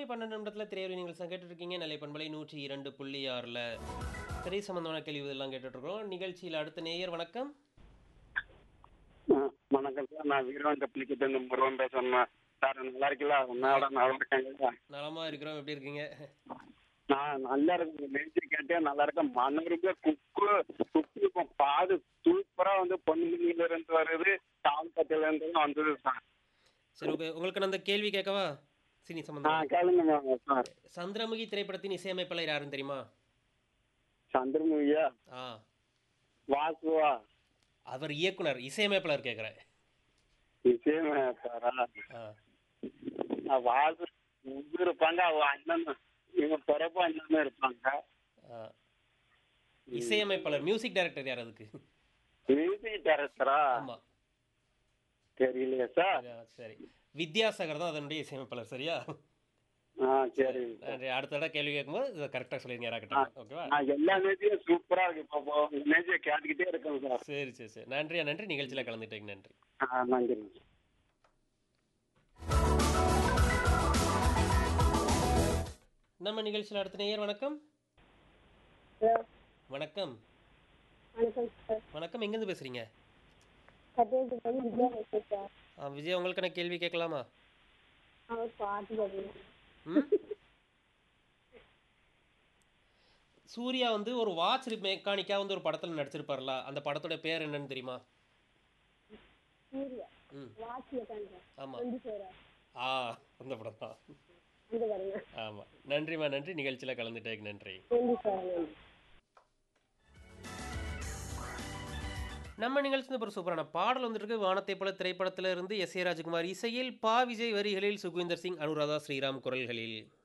பன்னெண்டு நிமிடத்தில் திரையுறை நீங்கள் கேட்டுட்டு இருக்கீங்க நிலை பண்பலை நூற்றி இரண்டு புள்ளி ஆறில் திரை சம்பந்தமான கேள்வி இதெல்லாம் கேட்டுட்டு இருக்கோம் நிகழ்ச்சியில் அடுத்த நேயர் வணக்கம் ஆ, வணக்கம் சார் நான் வீரவந்த புலிக்கிட்ட இருந்து முருகன் பேசுறேன் சார் நல்லா இருக்கீங்களா மேடம் நல்லா இருக்காங்களா நலமா இருக்கிறோம் எப்படி இருக்கீங்க நான் நல்லா இருக்கேன் நெஞ்சு கேட்டே நல்லா இருக்கேன் மனருக்கு குக்கு குக்கு இப்போ பாது சூப்பரா வந்து பொன்னியில இருந்து வருது தாழ்பத்தில இருந்து வந்தது சார் சரி ஓகே உங்களுக்கு நான் அந்த கேள்வி கேட்கவா சினி ஆ சம்பந்தம் கேளுங்க சார் சந்திரமுகி திரைப்படத்தின் இசையமைப்பாளர் யாருன்னு தெரியுமா சந்திரமுகியா ஆ வாசுவா அவர் இயக்குனர் இசையமைப்பாளர் கேட்குறேன் நிச்சயமாரா ஆ வாசு இது இருப்பாங்க அவ அண்ணன் இவங்க பிறப்பு அண்ணன் இருப்பாங்க ஆ. இசையமைப்பாளர் மியூசிக் டைரக்டர் யார் அதுக்கு மியூசிக் டைரக்டரா ஆமா தெரியலையா சார் சரியா, சரி வித்யாசாகர் தான் அதனுடைய இசையமைப்பாளர் சரியா ஆ சரி நன்றி அடுத்த தடவை கேள்வி கேட்கும்போது இதை கரெக்டாக சொல்லிருங்க யாராக்கிட்ட ஓகேவா நான் எல்லா மேட்சும் சூப்பரா இருக்கு இப்போ மேட்சை கேட்டுக்கிட்டே இருக்கேன் சார் சரி சரி சரி நன்றியா நன்றி நிகழ்ச்சியில் கலந்துட்டேங்க நன்றி ஆ நன்றி நம்ம நிகழ்ச்சியில் அடுத்த நேயர் வணக்கம் ஹலோ வணக்கம் வணக்கம் சார் வணக்கம் எங்கேருந்து பேசுறீங்க கட்டியத்துக்கு விஜயா பேசுகிறேன் சார் ஆ, விஜய் உங்களுக்கு நான் கேள்வி கேட்கலாமா அவர் பாட்டு பாடுறேன் ம் சூர்யா வந்து ஒரு வாட்ச் மெக்கானிக்கா வந்து ஒரு படத்துல நடிச்சிருப்பார்ல அந்த படத்தோட பேர் என்னன்னு தெரியுமா சூர்யா ம் வாட்ச் மெக்கானிக்கா ஆமா வந்து சேரா ஆ அந்த படம் தான் அங்கே பாருங்க ஆமா நன்றிம்மா நன்றி நிகழ்ச்சியில கலந்துட்டேக்கு நன்றி நன்றி சார் நன்றி நம்ம நிகழ்ச்சி ஒரு சூப்பரான பாடல் வந்திருக்கு வானத்தை போல திரைப்படத்துல இருந்து எஸ் ஏ ராஜகுமார் இசையில் பா விஜய் வரிகளில் சுகுந்தர் சிங் அனுராதா ஸ்ரீராம் குரல்களில்